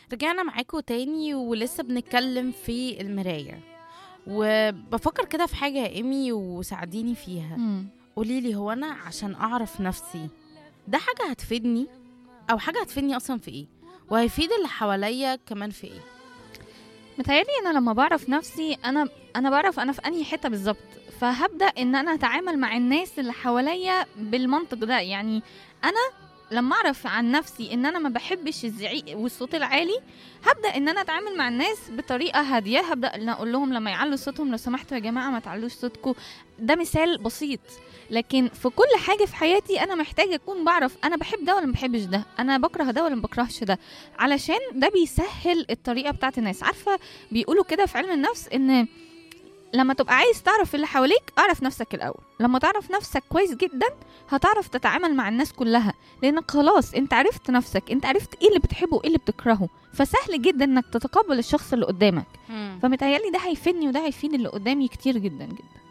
رجعنا معاكم تاني ولسه بنتكلم في المراية وبفكر كده في حاجة يا إيمي وساعديني فيها مم. قوليلي هو أنا عشان أعرف نفسي ده حاجة هتفيدني أو حاجة هتفيدني أصلا في إيه وهيفيد اللي حواليا كمان في إيه متهيألي انا لما بعرف نفسي انا انا بعرف انا في انهي حته بالظبط فهبدا ان انا اتعامل مع الناس اللي حواليا بالمنطق ده يعني انا لما اعرف عن نفسي ان انا ما بحبش الزعيق والصوت العالي هبدا ان انا اتعامل مع الناس بطريقه هاديه هبدا ان اقول لهم لما يعلوا صوتهم لو سمحتوا يا جماعه ما تعلوش صوتكم ده مثال بسيط لكن في كل حاجه في حياتي انا محتاجه اكون بعرف انا بحب ده ولا ما بحبش ده انا بكره ده ولا ما بكرهش ده علشان ده بيسهل الطريقه بتاعت الناس عارفه بيقولوا كده في علم النفس ان لما تبقى عايز تعرف اللي حواليك اعرف نفسك الاول لما تعرف نفسك كويس جدا هتعرف تتعامل مع الناس كلها لانك خلاص انت عرفت نفسك انت عرفت ايه اللي بتحبه وايه اللي بتكرهه فسهل جدا انك تتقبل الشخص اللي قدامك فمتهيألي ده هيفيدني وده هيفيد اللي قدامي كتير جدا جدا